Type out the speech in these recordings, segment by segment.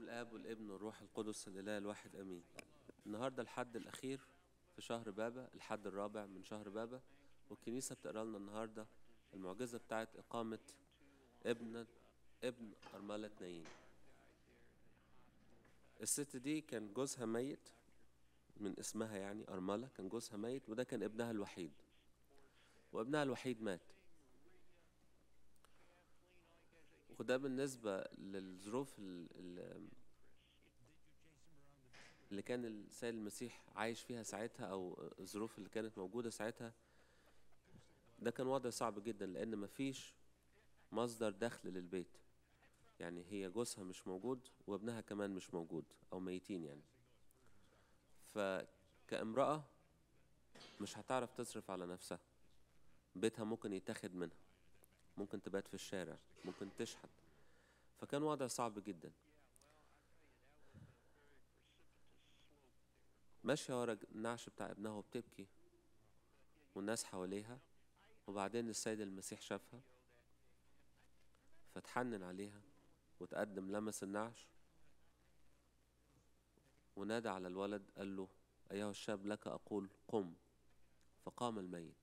الاب والابن والروح القدس الاله الواحد امين النهارده الحد الاخير في شهر بابا الحد الرابع من شهر بابا والكنيسه بتقرا لنا النهارده المعجزه بتاعت اقامه ابن ابن ارمله نايين الست دي كان جوزها ميت من اسمها يعني ارمله كان جوزها ميت وده كان ابنها الوحيد وابنها الوحيد مات وده بالنسبة للظروف ال- ال- اللي كان السيد المسيح عايش فيها ساعتها أو الظروف اللي كانت موجودة ساعتها ده كان وضع صعب جدا لأن مفيش مصدر دخل للبيت يعني هي جوزها مش موجود وابنها كمان مش موجود أو ميتين يعني فكامرأة مش هتعرف تصرف على نفسها بيتها ممكن يتاخد منها ممكن تبات في الشارع ممكن تشحت فكان وضع صعب جدا ماشية ورا النعش بتاع ابنها وبتبكي والناس حواليها وبعدين السيد المسيح شافها فتحنن عليها وتقدم لمس النعش ونادى على الولد قال له أيها الشاب لك أقول قم فقام الميت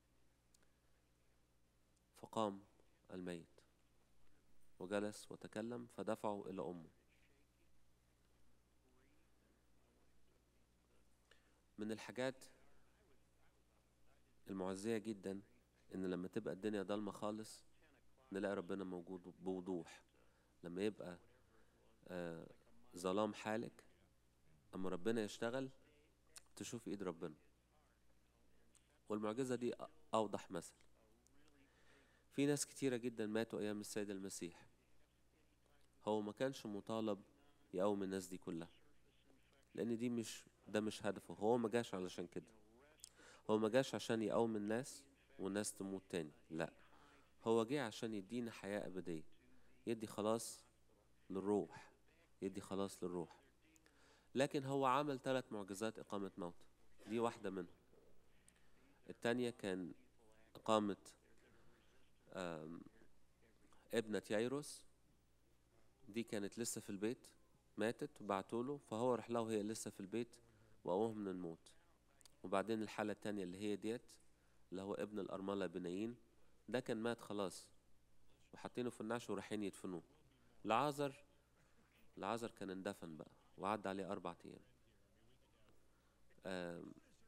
فقام الميت وجلس وتكلم فدفعه إلى أمه من الحاجات المعزية جدا إن لما تبقى الدنيا ضلمة خالص نلاقي ربنا موجود بوضوح لما يبقى آه، ظلام حالك أما ربنا يشتغل تشوف إيد ربنا والمعجزة دي أ- أوضح مثل في ناس كتيرة جدا ماتوا أيام السيد المسيح هو ما كانش مطالب يقوم الناس دي كلها لأن دي مش ده مش هدفه هو ما جاش علشان كده هو ما جاش عشان يقوم الناس والناس تموت تاني لا هو جه عشان يدينا حياة أبدية يدي خلاص للروح يدي خلاص للروح لكن هو عمل ثلاث معجزات إقامة موت دي واحدة منهم التانية كان إقامة آم، ابنة يايروس دي كانت لسه في البيت ماتت وبعتوله فهو راح لها وهي لسه في البيت وقومها من الموت وبعدين الحالة التانية اللي هي ديت اللي هو ابن الأرملة بنايين ده كان مات خلاص وحاطينه في النعش ورايحين يدفنوه لعازر لعازر كان اندفن بقى وعدى عليه أربع أيام آم،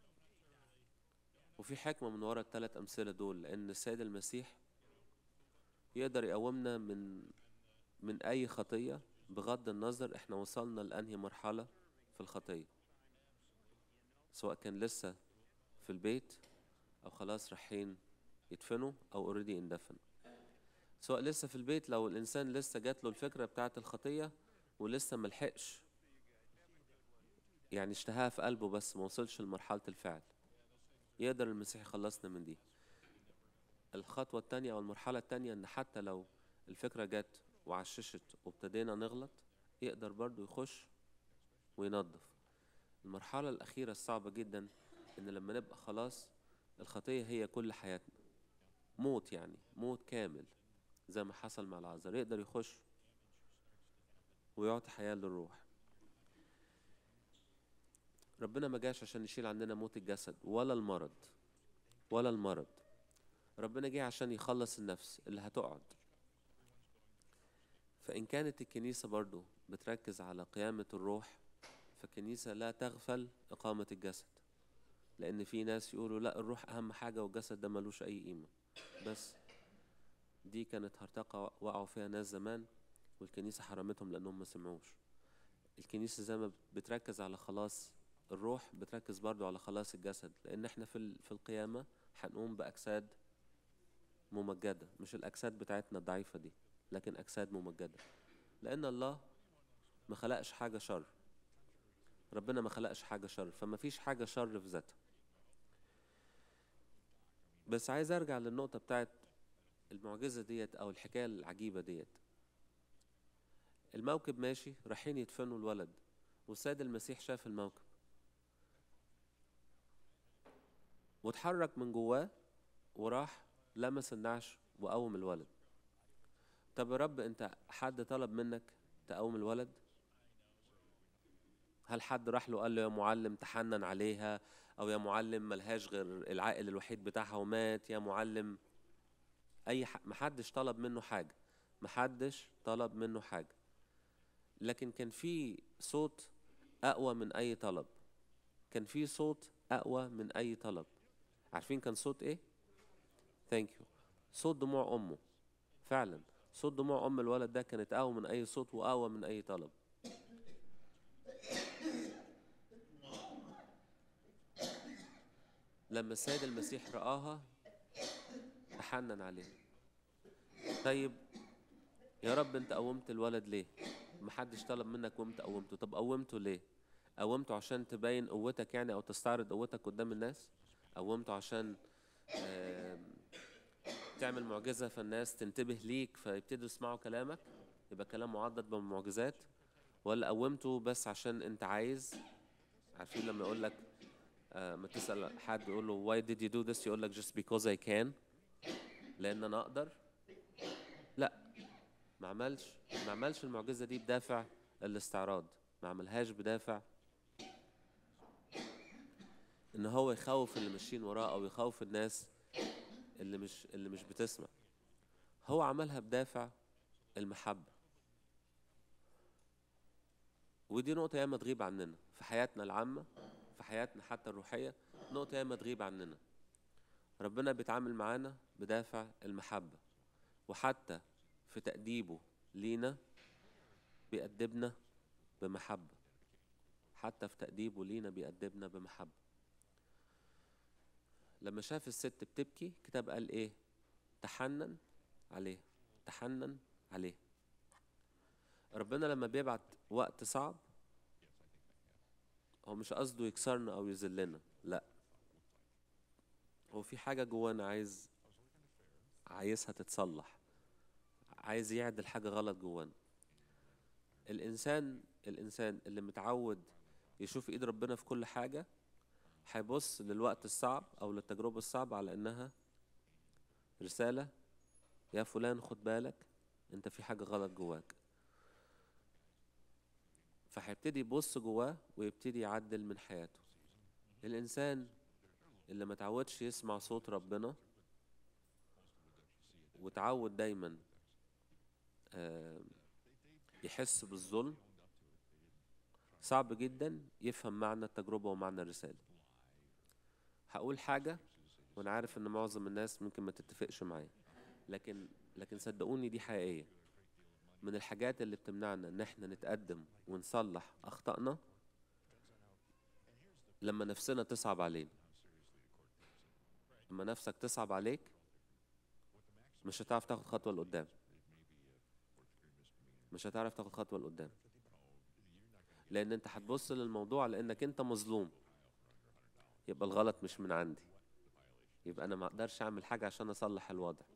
وفي حكمة من ورا الثلاث أمثلة دول لأن السيد المسيح يقدر يقومنا من من أي خطية بغض النظر احنا وصلنا لأنهي مرحلة في الخطية سواء كان لسه في البيت أو خلاص رايحين يدفنوا أو اوريدي اندفن سواء لسه في البيت لو الإنسان لسه جات له الفكرة بتاعة الخطية ولسه ملحقش يعني اشتهاها في قلبه بس ما وصلش لمرحلة الفعل يقدر المسيح يخلصنا من دي الخطوة التانية أو المرحلة التانية إن حتى لو الفكرة جت وعششت وابتدينا نغلط يقدر برضو يخش وينظف المرحلة الأخيرة الصعبة جدا إن لما نبقى خلاص الخطية هي كل حياتنا موت يعني موت كامل زي ما حصل مع العذر يقدر يخش ويعطي حياة للروح ربنا ما جاش عشان يشيل عندنا موت الجسد ولا المرض ولا المرض ربنا جه عشان يخلص النفس اللي هتقعد فإن كانت الكنيسة برضو بتركز على قيامة الروح فالكنيسة لا تغفل إقامة الجسد لأن في ناس يقولوا لا الروح أهم حاجة والجسد ده ملوش أي قيمة بس دي كانت هرطقة وقعوا فيها ناس زمان والكنيسة حرمتهم لأنهم ما سمعوش الكنيسة زي ما بتركز على خلاص الروح بتركز برضو على خلاص الجسد لأن احنا في ال- في القيامة هنقوم بأجساد ممجدة مش الأجساد بتاعتنا الضعيفة دي لكن أجساد ممجدة لأن الله ما خلقش حاجة شر ربنا ما خلقش حاجة شر فما فيش حاجة شر في ذاتها بس عايز أرجع للنقطة بتاعت المعجزة ديت أو الحكاية العجيبة ديت الموكب ماشي رايحين يدفنوا الولد والسيد المسيح شاف الموكب واتحرك من جواه وراح لمس النعش وقوم الولد طب يا رب انت حد طلب منك تقوم الولد هل حد راح له قال له يا معلم تحنن عليها او يا معلم ملهاش غير العائل الوحيد بتاعها ومات يا معلم اي ح... محدش طلب منه حاجه محدش طلب منه حاجه لكن كان في صوت اقوى من اي طلب كان في صوت اقوى من اي طلب عارفين كان صوت ايه ثانك يو صوت دموع امه فعلا صوت دموع ام الولد ده كانت اقوى من اي صوت واقوى من اي طلب لما السيد المسيح رآها تحنن عليها طيب يا رب انت قومت الولد ليه محدش طلب منك وانت قومته طب قومته ليه قومته عشان تبين قوتك يعني او تستعرض قوتك قدام الناس قومته عشان تعمل معجزة فالناس تنتبه ليك فيبتدوا يسمعوا كلامك يبقى كلام معضد بالمعجزات ولا قومته بس عشان انت عايز عارفين لما يقول لك آه ما تسأل حد يقول له why did you do this يقول لك just because I can لأن أنا أقدر لا ما عملش ما عملش المعجزة دي بدافع الاستعراض ما عملهاش بدافع ان هو يخوف اللي ماشيين وراه او يخوف الناس اللي مش اللي مش بتسمع هو عملها بدافع المحبة ودي نقطة ياما تغيب عننا في حياتنا العامة في حياتنا حتى الروحية نقطة ياما تغيب عننا ربنا بيتعامل معانا بدافع المحبة وحتى في تأديبه لينا بيأدبنا بمحبة حتى في تأديبه لينا بيأدبنا بمحبة لما شاف الست بتبكي كتاب قال ايه تحنن عليه تحنن عليه ربنا لما بيبعت وقت صعب هو مش قصده يكسرنا او يذلنا لا هو في حاجة جوانا عايز عايزها تتصلح عايز يعدل حاجة غلط جوانا الإنسان الإنسان اللي متعود يشوف إيد ربنا في كل حاجة هيبص للوقت الصعب أو للتجربة الصعبة على إنها رسالة يا فلان خد بالك أنت في حاجة غلط جواك فهيبتدي يبص جواه ويبتدي يعدل من حياته الإنسان اللي ما تعودش يسمع صوت ربنا وتعود دايما يحس بالظلم صعب جدا يفهم معنى التجربة ومعنى الرسالة هقول حاجة وانا عارف ان معظم الناس ممكن ما تتفقش معايا لكن لكن صدقوني دي حقيقية من الحاجات اللي بتمنعنا ان احنا نتقدم ونصلح اخطائنا لما نفسنا تصعب علينا لما نفسك تصعب عليك مش هتعرف تاخد خطوة لقدام مش هتعرف تاخد خطوة لقدام لأن أنت هتبص للموضوع لأنك أنت مظلوم يبقى الغلط مش من عندي يبقى أنا ما أقدرش أعمل حاجة عشان أصلح الوضع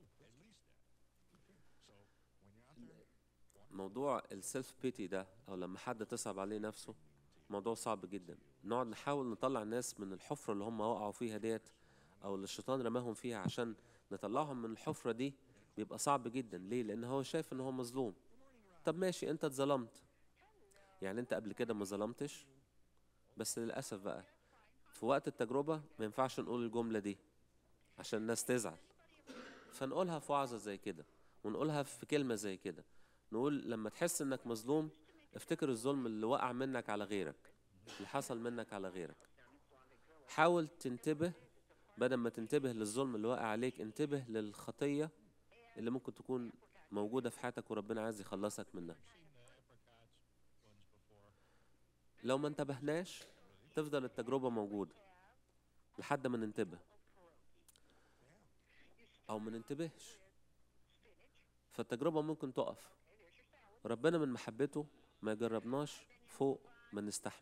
موضوع السيلف بيتي ده أو لما حد تصعب عليه نفسه موضوع صعب جدا نقعد نحاول نطلع الناس من الحفرة اللي هم وقعوا فيها ديت أو اللي الشيطان رماهم فيها عشان نطلعهم من الحفرة دي بيبقى صعب جدا ليه لأن هو شايف إن هو مظلوم طب ماشي أنت اتظلمت يعني أنت قبل كده ما ظلمتش بس للأسف بقى في وقت التجربة ما ينفعش نقول الجملة دي عشان الناس تزعل فنقولها في وعظة زي كده ونقولها في كلمة زي كده نقول لما تحس انك مظلوم افتكر الظلم اللي وقع منك على غيرك اللي حصل منك على غيرك حاول تنتبه بدل ما تنتبه للظلم اللي واقع عليك انتبه للخطية اللي ممكن تكون موجودة في حياتك وربنا عايز يخلصك منها لو ما انتبهناش تفضل التجربة موجودة لحد ما ننتبه أو ما ننتبهش فالتجربة ممكن تقف ربنا من محبته ما يجربناش فوق ما نستحمل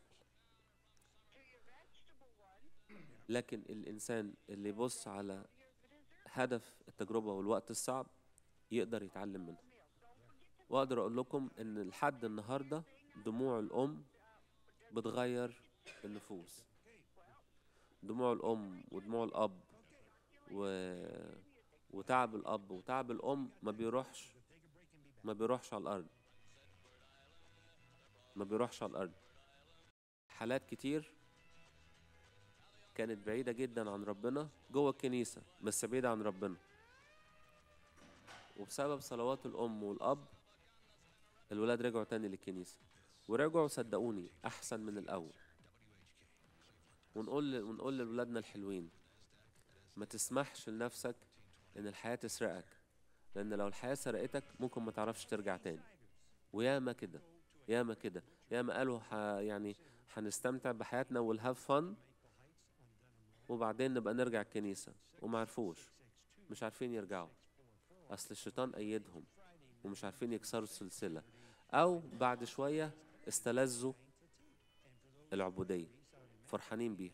لكن الإنسان اللي يبص على هدف التجربة والوقت الصعب يقدر يتعلم منها وأقدر أقول لكم إن لحد النهاردة دموع الأم بتغير النفوس دموع الأم ودموع الأب و... وتعب الأب وتعب الأم ما بيروحش ما بيروحش على الأرض ما بيروحش على الأرض حالات كتير كانت بعيدة جدا عن ربنا جوه الكنيسة بس بعيدة عن ربنا وبسبب صلوات الأم والأب الولاد رجعوا تاني للكنيسة ورجعوا صدقوني أحسن من الأول ونقول ونقول لولادنا الحلوين ما تسمحش لنفسك إن الحياة تسرقك لأن لو الحياة سرقتك ممكن ما تعرفش ترجع تاني وياما كده ياما كده ياما قالوا ح... يعني هنستمتع بحياتنا والهاف فن وبعدين نبقى نرجع الكنيسة وما عرفوش مش عارفين يرجعوا أصل الشيطان أيدهم ومش عارفين يكسروا السلسلة أو بعد شوية استلذوا العبودية فرحانين بيها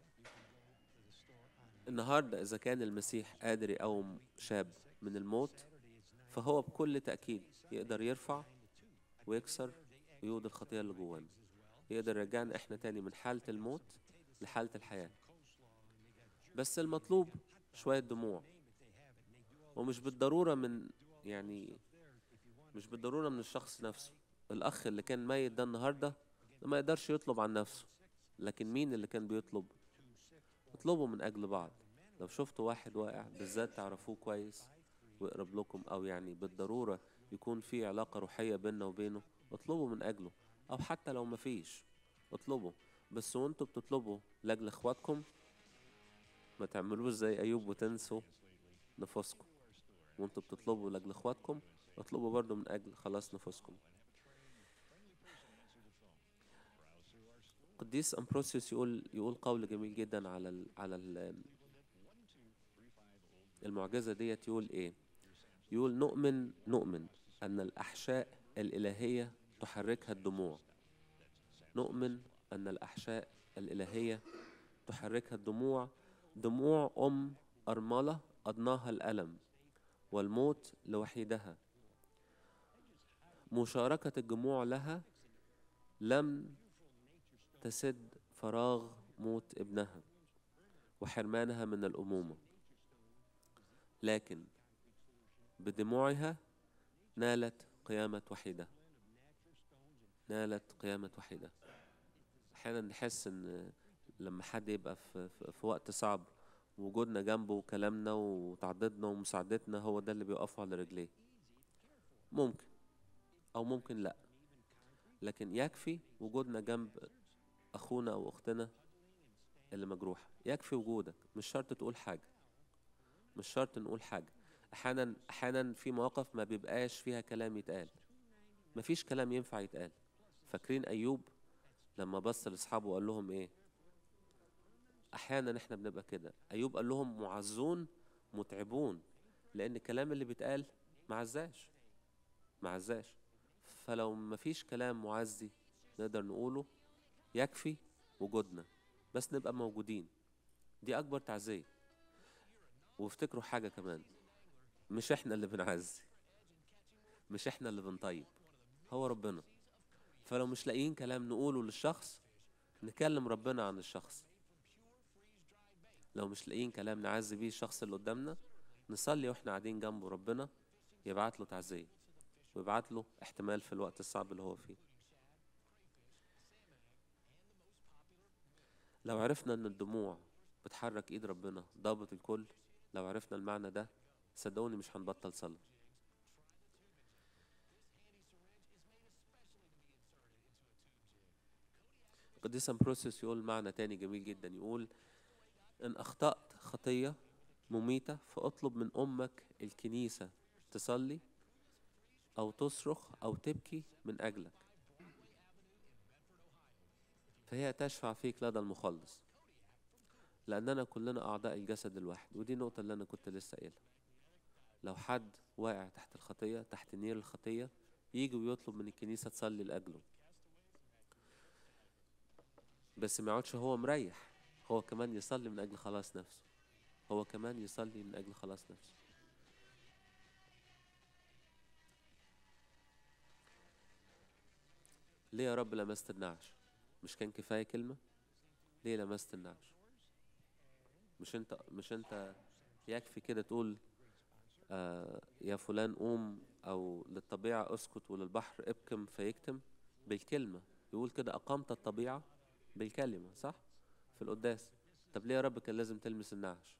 النهاردة إذا كان المسيح قادر يقوم شاب من الموت فهو بكل تأكيد يقدر يرفع ويكسر قيود الخطية اللي جوانا يقدر يرجعنا احنا تاني من حالة الموت لحالة الحياة بس المطلوب شوية دموع ومش بالضرورة من يعني مش بالضرورة من الشخص نفسه الأخ اللي كان ميت ده النهاردة ما يقدرش يطلب عن نفسه لكن مين اللي كان بيطلب اطلبوا من أجل بعض لو شفتوا واحد واقع بالذات تعرفوه كويس ويقرب لكم أو يعني بالضرورة يكون في علاقة روحية بيننا وبينه اطلبوا من أجله أو حتى لو مفيش اطلبوا بس وانتوا بتطلبوا لأجل إخواتكم ما تعملوش زي أيوب وتنسوا نفوسكم وانتوا بتطلبوا لأجل إخواتكم اطلبوا برضو من أجل خلاص نفوسكم قديس أمبروسيوس يقول يقول قول جميل جدا على ال على ال المعجزة ديت يقول إيه؟ يقول نؤمن نؤمن أن الأحشاء الإلهية تحركها الدموع نؤمن أن الأحشاء الإلهية تحركها الدموع دموع أم أرملة أضناها الألم والموت لوحيدها مشاركة الجموع لها لم تسد فراغ موت ابنها وحرمانها من الأمومة لكن بدموعها نالت قيامة وحيدة نالت قيامة وحيدة أحيانا نحس إن لما حد يبقى في, في, في وقت صعب وجودنا جنبه وكلامنا وتعضدنا ومساعدتنا هو ده اللي بيقفه على رجليه ممكن أو ممكن لأ لكن يكفي وجودنا جنب أخونا أو أختنا اللي مجروحة يكفي وجودك مش شرط تقول حاجة مش شرط نقول حاجة أحيانا أحيانا في مواقف ما بيبقاش فيها كلام يتقال مفيش كلام ينفع يتقال فاكرين أيوب لما بص لأصحابه وقال لهم إيه أحيانا إحنا بنبقى كده أيوب قال لهم معزون متعبون لأن الكلام اللي بيتقال معزاش معزاش فلو مفيش كلام معزي نقدر نقوله يكفي وجودنا بس نبقى موجودين دي أكبر تعزية وافتكروا حاجة كمان مش احنا اللي بنعزي مش احنا اللي بنطيب هو ربنا فلو مش لاقيين كلام نقوله للشخص نكلم ربنا عن الشخص لو مش لاقيين كلام نعزي بيه الشخص اللي قدامنا نصلي واحنا قاعدين جنبه ربنا يبعت له تعزية ويبعت له احتمال في الوقت الصعب اللي هو فيه لو عرفنا ان الدموع بتحرك ايد ربنا ضابط الكل لو عرفنا المعنى ده صدقوني مش هنبطل صلاة قديس امبروسيوس يقول معنى تاني جميل جدا يقول ان اخطأت خطية مميتة فاطلب من امك الكنيسة تصلي او تصرخ او تبكي من اجلك فهي تشفع فيك لدى المخلص لأننا كلنا أعضاء الجسد الواحد ودي النقطة اللي أنا كنت لسه قايلها لو حد واقع تحت الخطية تحت نير الخطية يجي ويطلب من الكنيسة تصلي لأجله بس ما يقعدش هو مريح هو كمان يصلي من أجل خلاص نفسه هو كمان يصلي من أجل خلاص نفسه ليه يا رب لمست النعش مش كان كفاية كلمة ليه لمست النعش مش انت مش انت يكفي كده تقول آه يا فلان قوم او للطبيعة اسكت وللبحر ابكم فيكتم بالكلمة يقول كده اقامت الطبيعة بالكلمة صح في القداس طب ليه يا رب كان لازم تلمس النعش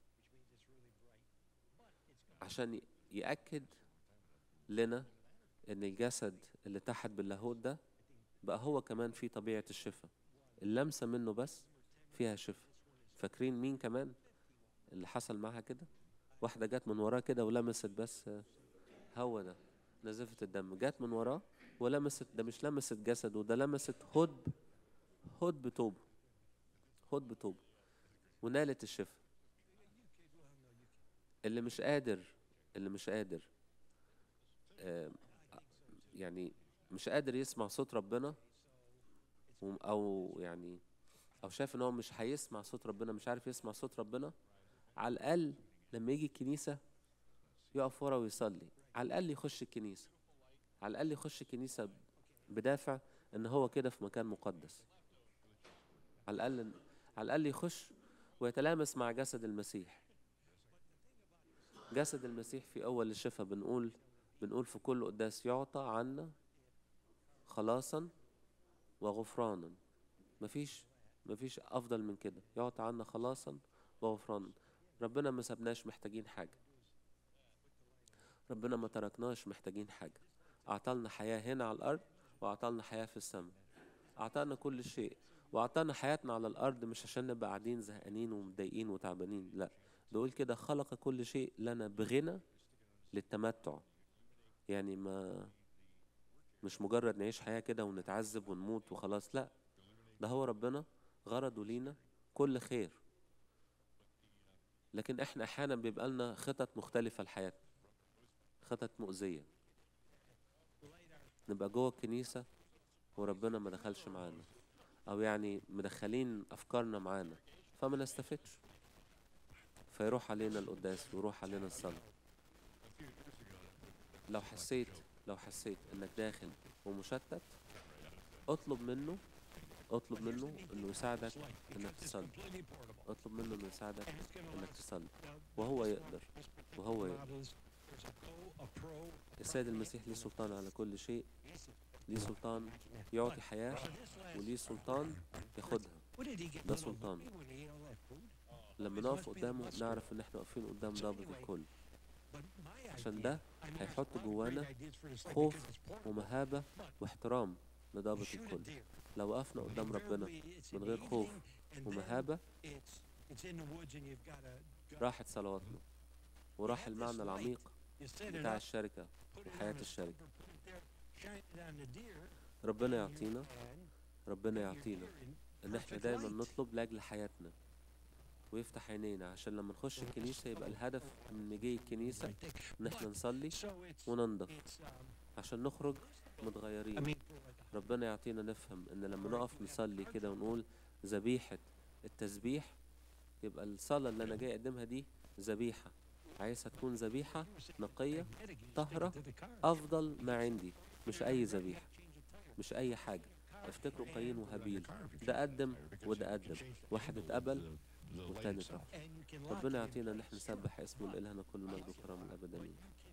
عشان يأكد لنا ان الجسد اللي تحت باللاهوت ده بقى هو كمان فيه طبيعة الشفاء اللمسة منه بس فيها شفاء فاكرين مين كمان اللي حصل معاها كده واحدة جت من وراه كده ولمست بس هو ده نزفة الدم جت من وراه ولمست ده مش لمست جسده ده لمست هد هد بتوبه هد بتوبه ونالت الشفاء اللي مش قادر اللي مش قادر يعني مش قادر يسمع صوت ربنا او يعني او شايف ان هو مش هيسمع صوت ربنا مش عارف يسمع صوت ربنا على الاقل لما يجي الكنيسه يقف ورا ويصلي على الاقل يخش الكنيسه على الاقل يخش الكنيسه بدافع ان هو كده في مكان مقدس على الاقل على الاقل يخش ويتلامس مع جسد المسيح جسد المسيح في اول الشفاء بنقول بنقول في كل قداس يعطى عنا خلاصا وغفرانا مفيش مفيش افضل من كده يعطى عنا خلاصا وغفرانا ربنا ما سبناش محتاجين حاجه ربنا ما تركناش محتاجين حاجه اعطالنا حياه هنا على الارض واعطالنا حياه في السماء اعطانا كل شيء واعطانا حياتنا على الارض مش عشان نبقى قاعدين زهقانين ومتضايقين وتعبانين لا بيقول كده خلق كل شيء لنا بغنى للتمتع يعني ما مش مجرد نعيش حياة كده ونتعذب ونموت وخلاص لا ده هو ربنا غرضه لينا كل خير لكن احنا احيانا بيبقى لنا خطط مختلفة لحياتنا خطط مؤذية نبقى جوه الكنيسة وربنا ما دخلش معانا او يعني مدخلين افكارنا معانا فما نستفدش فيروح علينا القداس ويروح علينا الصلاة لو حسيت لو حسيت انك داخل ومشتت اطلب منه اطلب منه انه يساعدك انك تصلي اطلب منه انه يساعدك انك تصلي وهو يقدر وهو يقدر السيد المسيح ليه سلطان على كل شيء ليه سلطان يعطي حياة وليه سلطان ياخدها ده سلطان لما نقف قدامه نعرف ان احنا واقفين قدام ضابط الكل عشان ده هيحط جوانا خوف ومهابة واحترام لضابط الكل لو وقفنا قدام ربنا من غير خوف ومهابة راحت صلواتنا وراح المعنى العميق بتاع الشركة وحياة الشركة ربنا يعطينا ربنا يعطينا ان احنا دايما نطلب لاجل حياتنا ويفتح عينينا عشان لما نخش الكنيسة يبقى الهدف من مجيء الكنيسة ان احنا نصلي وننضف عشان نخرج متغيرين ربنا يعطينا نفهم ان لما نقف نصلي كده ونقول ذبيحة التسبيح يبقى الصلاة اللي انا جاي اقدمها دي ذبيحة عايزها تكون ذبيحة نقية طهرة افضل ما عندي مش اي ذبيحة مش اي حاجة افتكروا قايين وهابيل ده قدم وده قدم واحد اتقبل والتاني اترفض ربنا يعطينا ان احنا نسبح اسمه لإلهنا كل مجد وكرامة الابدانية